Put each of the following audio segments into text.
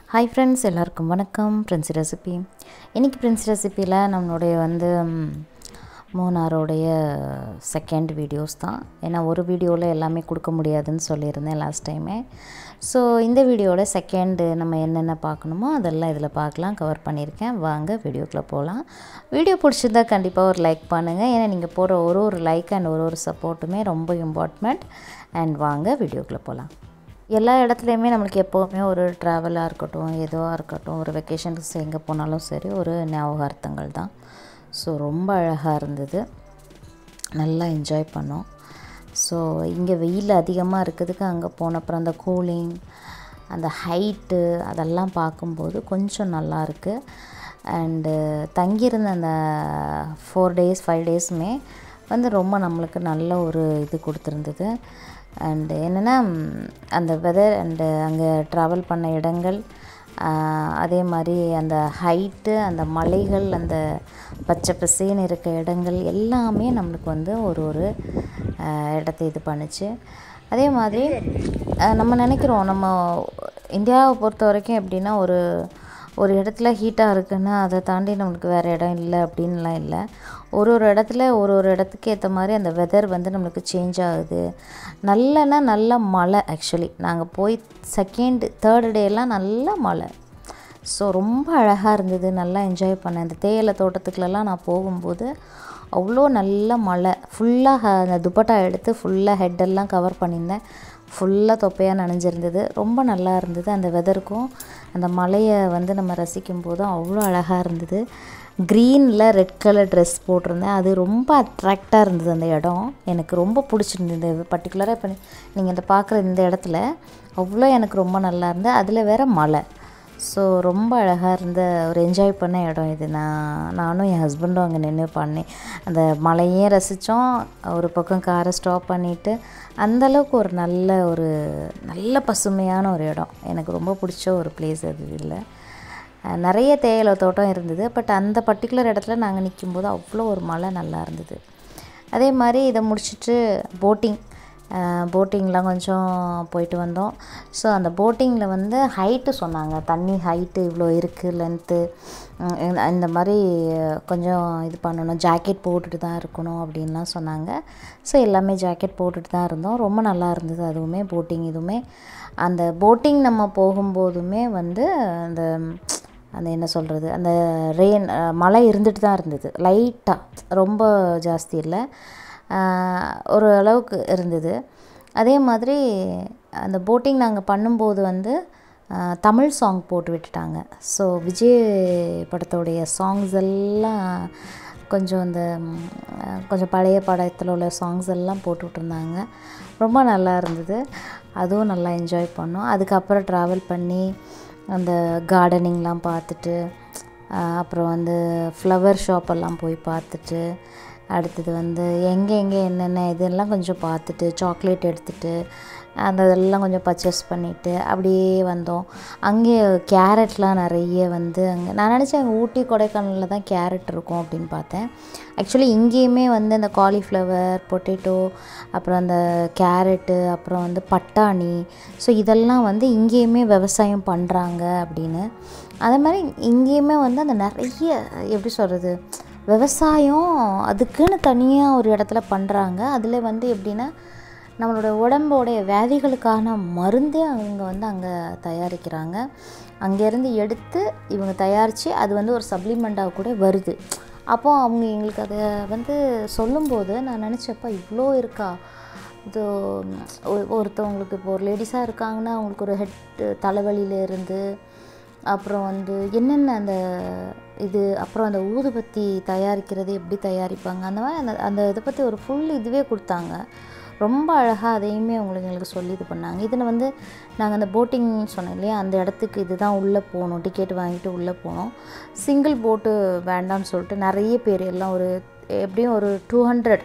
hi friends எல்லாருக்கும் வணக்கம் friends recipe இன்றைக்கி ஃப்ரெண்ட்ஸ் ரெசிப்பியில் நம்மளுடைய வந்து ம், மூணாரோடைய செகண்ட் வீடியோஸ் தான் ஏன்னா ஒரு வீடியோவில் எல்லாமே கொடுக்க முடியாதுன்னு சொல்லியிருந்தேன் லாஸ்ட் டைமே ஸோ இந்த வீடியோட செகண்டு நம்ம என்னென்ன பார்க்கணுமோ அதெல்லாம் இதில் பார்க்கலாம் கவர் பண்ணியிருக்கேன் வாங்க வீடியோக்குள்ளே போகலாம் வீடியோ பிடிச்சிருந்தா கண்டிப்பாக ஒரு லைக் பண்ணுங்கள் ஏன்னா நீங்கள் போகிற ஒரு ஒரு லைக் அண்ட் ஒரு ஒரு சப்போர்ட்டுமே ரொம்ப இம்பார்ட்டண்ட் அண்ட் வாங்க வீடியோக்குள்ளே போகலாம் எல்லா இடத்துலையுமே நம்மளுக்கு எப்போவுமே ஒரு ட்ராவலாக இருக்கட்டும் எதுவாக இருக்கட்டும் ஒரு வெக்கேஷன்ஸ் எங்கே போனாலும் சரி ஒரு ஞாபகார்த்தங்கள் தான் ஸோ ரொம்ப அழகாக இருந்தது நல்லா என்ஜாய் பண்ணோம் ஸோ இங்கே வெயில் அதிகமாக இருக்கிறதுக்கு அங்கே போன அப்புறம் அந்த கூலிங் அந்த ஹைட்டு அதெல்லாம் பார்க்கும்போது கொஞ்சம் நல்லா இருக்கு அண்டு தங்கியிருந்த அந்த ஃபோர் டேஸ் ஃபைவ் டேஸுமே வந்து ரொம்ப நம்மளுக்கு நல்ல ஒரு இது கொடுத்துருந்தது அண்டு என்னென்னா அந்த வெதர் அண்டு அங்கே ட்ராவல் பண்ண இடங்கள் ஆஹ், அதே மாதிரி அந்த ஹைட்டு அந்த மலைகள் அந்த பச்சை பசேன்னு இருக்க இடங்கள் எல்லாமே நம்மளுக்கு வந்து ஒரு ஒரு ஆஹ், இடத்த இது பண்ணுச்சு அதே மாதிரி ஆஹ், நம்ம நினைக்கிறோம் நம்ம இந்தியாவை பொறுத்த வரைக்கும் எப்படின்னா ஒரு ஒரு இடத்துல ஹீட்டாக இருக்குன்னா அதை தாண்டி நம்மளுக்கு வேறு இடம் இல்லை அப்படின்லாம் இல்லை ஒரு ஒரு இடத்துல ஒரு ஒரு இடத்துக்கு ஏற்ற மாதிரி அந்த வெதர் வந்து நம்மளுக்கு சேஞ்ச் ஆகுது நல்லனா நல்ல மழை ஆக்சுவலி நாங்கள் போய் செகண்ட் தேர்டு டேலாம் நல்ல மழை ஸோ ரொம்ப அழகாக இருந்தது நல்லா என்ஜாய் பண்ணேன் இந்த தேயிலை தோட்டத்துக்குலலாம் நான் போகும்போது அவ்வளோ நல்ல மழை ஃபுல்லாக அந்த துப்பட்டா எடுத்து ஃபுல்லாக ஹெட்டெல்லாம் கவர் பண்ணியிருந்தேன் ஃபுல்லாக தொப்பையாக நனைஞ்சிருந்தது ரொம்ப நல்லா இருந்தது அந்த வெதருக்கும் அந்த மலையை வந்து நம்ம ரசிக்கும் போதும் அவ்வளோ அழகாக இருந்தது க்ரீனில் ரெட் கலர் ட்ரெஸ் போட்டிருந்தேன் அது ரொம்ப அட்ராக்டாக இருந்தது அந்த இடம் எனக்கு ரொம்ப பிடிச்சிருந்தது இந்த பர்டிகுலராக இப்போ நீங்கள் இந்த பார்க்குற இந்த இடத்துல அவ்வளோ எனக்கு ரொம்ப நல்லா இருந்தது அதில் வேற மலை ஸோ ரொம்ப அழகாக இருந்த ஒரு என்ஜாய் பண்ண இடம் இது நான் நானும் என் ஹஸ்பண்டும் அங்கே நின்று பண்ணேன் அந்த மலையே ரசித்தோம் ஒரு பக்கம் காரை ஸ்டாப் பண்ணிவிட்டு அந்தளவுக்கு ஒரு நல்ல ஒரு நல்ல பசுமையான ஒரு இடம் எனக்கு ரொம்ப பிடிச்ச ஒரு பிளேஸ் அது இல்லை அஹ் நிறைய தேயிலை தோட்டம் இருந்தது பட் அந்த பர்டிகுலர் இடத்துல நாங்கள் நிற்கும்போது அவ்வளோ ஒரு மழை நல்லா இருந்தது அதே மாதிரி இதை முடிச்சிட்டு போட்டிங் போட்டிங்லாம் கொஞ்சம் போயிட்டு வந்தோம் ஸோ அந்த போட்டிங்கில் வந்து ஹைட்டு சொன்னாங்க தண்ணி ஹைட்டு இவ்வளோ இருக்குது லென்த்து இந்த மாதிரி கொஞ்சம் இது பண்ணணும் ஜாக்கெட் போட்டுட்டு தான் இருக்கணும் அப்படின்லாம் சொன்னாங்க ஸோ எல்லாமே ஜாக்கெட் போட்டுட்டு தான் இருந்தோம் ரொம்ப நல்லா இருந்தது அதுவுமே போட்டிங் இதுவுமே அந்த போட்டிங் நம்ம போகும்போதுமே வந்து அந்த அந்த என்ன சொல்கிறது அந்த ரெயின் மழை இருந்துட்டு தான் இருந்தது லைட்டாக ரொம்ப ஜாஸ்தி இல்லை ஆஹ் ஒரு அளவுக்கு இருந்தது அதே மாதிரி அந்த போட்டிங் நாங்கள் பண்ணும்போது வந்து ஆஹ் தமிழ் சாங் போட்டு விட்டுட்டாங்க ஸோ விஜய் படத்தோடைய சாங்ஸ் எல்லாம் கொஞ்சம் இந்த ம், அஹ் கொஞ்சம் பழைய படத்தில் உள்ள சாங்ஸ் எல்லாம் போட்டு விட்டுருந்தாங்க ரொம்ப நல்லா இருந்தது அதுவும் நல்லா என்ஜாய் பண்ணோம் அதுக்கப்புறம் ட்ராவல் பண்ணி அந்த கார்டனிங்லாம் பார்த்துட்டு ஆஹ் அப்புறம் வந்து ஃப்ளவர் ஷாப்பெல்லாம் போய் பார்த்துட்டு அடுத்தது வந்து எங்கே எங்கே என்னென்ன இதெல்லாம் கொஞ்சம் பார்த்துட்டு சாக்லேட் எடுத்துட்டு அந்த இதெல்லாம் கொஞ்சம் பர்ச்சேஸ் பண்ணிவிட்டு அப்படியே வந்தோம் அங்கே கேரட்லாம் நிறைய வந்து அங்கே நான் நினச்சேன் அங்கே ஊட்டி கொடைக்கானலில் தான் கேரட் இருக்கும் அப்படின்னு பார்த்தேன் ஆக்சுவலி இங்கேயுமே வந்து அந்த காலிஃப்ளவர் பொட்டேட்டோ அப்புறம் அந்த கேரட்டு அப்புறம் வந்து பட்டாணி ஸோ இதெல்லாம் வந்து இங்கேயுமே விவசாயம் பண்ணுறாங்க அப்படின்னு அதே மாதிரி இங்கேயுமே வந்து அந்த நிறைய எப்படி சொல்கிறது விவசாயம் அதுக்குன்னு தனியாக ஒரு இடத்துல பண்ணுறாங்க அதில் வந்து எப்படின்னா நம்மளோட உடம்போடைய வியாதிகளுக்கான மருந்தே அவங்க வந்து அங்கே தயாரிக்கிறாங்க அங்கேருந்து எடுத்து இவங்க தயாரித்து அது வந்து ஒரு சப்ளிமெண்ட்டாக கூட வருது அப்போ அவங்க எங்களுக்கு அதை வந்து சொல்லும்போது நான் நினச்சப்ப இவ்வளோ இருக்கா இது ஒரு- ஒருத்தவங்களுக்கு இப்போ ஒரு லேடிஸாக இருக்காங்கன்னா அவங்களுக்கு ஒரு ஹெட் தலைவலியில இருந்து அப்புறம் வந்து என்னென்ன அந்த இது அப்புறம் அந்த ஊதுபத்தி தயாரிக்கிறது எப்படி தயாரிப்பாங்க அந்த மாதிரி அந்த அந்த இதை பற்றி ஒரு ஃபுல் இதுவே கொடுத்தாங்க ரொம்ப அழகாக அதையுமே அவங்களுக்கு எங்களுக்கு சொல்லி இது பண்ணாங்க இதில் வந்து நாங்கள் அந்த போட்டிங் சொன்னோம் இல்லையா அந்த இடத்துக்கு இதுதான் உள்ளே போகணும் டிக்கெட் வாங்கிட்டு உள்ளே போனோம் சிங்கிள் போட்டு வேண்டாம்னு சொல்லிட்டு நிறைய பேர் எல்லாம் ஒரு எப்படியும் ஒரு டூ ஹண்ட்ரட்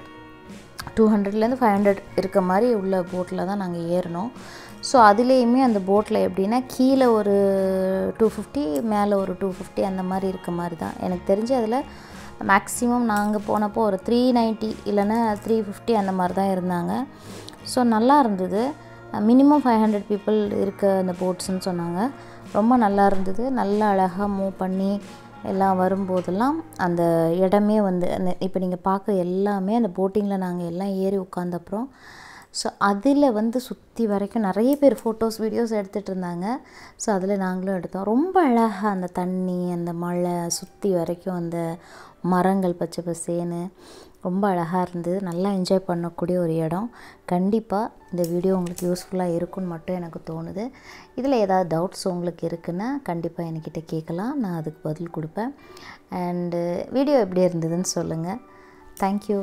டூ ஹண்ட்ரட்லேருந்து ஃபைவ் ஹண்ட்ரட் இருக்க மாதிரி உள்ள போட்டில் தான் நாங்கள் ஏறினோம் ஸோ அதுலேயுமே அந்த போட்டில் எப்படின்னா கீழே ஒரு டூ ஃபிஃப்டி மேலே ஒரு டூ ஃபிஃப்டி அந்த மாதிரி இருக்க மாதிரி தான் எனக்கு தெரிஞ்சு அதில் மேக்ஸிமம் நாங்கள் போனப்போ ஒரு த்ரீ நைன்ட்டி இல்லைன்னா த்ரீ ஃபிஃப்டி அந்த மாதிரி தான் இருந்தாங்க ஸோ நல்லா இருந்தது மினிமம் ஃபைவ் ஹண்ட்ரட் பீப்புள் இருக்க அந்த போட்ஸ்னு சொன்னாங்க ரொம்ப நல்லா இருந்தது நல்லா அழகாக மூவ் பண்ணி எல்லாம் வரும்போதெல்லாம் அந்த இடமே வந்து அந்த இப்போ நீங்கள் பார்க்க எல்லாமே அந்த போட்டிங்கில் நாங்கள் எல்லாம் ஏறி உட்காந்தப்புறம் ஸோ அதில் வந்து சுற்றி வரைக்கும் நிறைய பேர் ஃபோட்டோஸ் வீடியோஸ் எடுத்துகிட்டு இருந்தாங்க ஸோ அதில் நாங்களும் எடுத்தோம் ரொம்ப அழகாக அந்த தண்ணி அந்த மழை சுற்றி வரைக்கும் அந்த மரங்கள் பச்சை பசேன்னு ரொம்ப அழகாக இருந்தது நல்லா என்ஜாய் பண்ணக்கூடிய ஒரு இடம் கண்டிப்பாக இந்த வீடியோ உங்களுக்கு யூஸ்ஃபுல்லாக இருக்கும்னு மட்டும் எனக்கு தோணுது இதில் ஏதாவது டவுட்ஸ் உங்களுக்கு இருக்குன்னா கண்டிப்பாக என்கிட்ட கேட்கலாம் நான் அதுக்கு பதில் கொடுப்பேன் அண்டு வீடியோ எப்படி இருந்ததுன்னு சொல்லுங்கள் தேங்க்யூ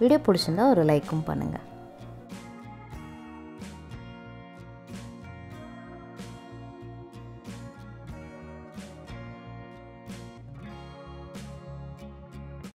வீடியோ பிடிச்சிருந்தா ஒரு லைக்கும் பண்ணுங்கள்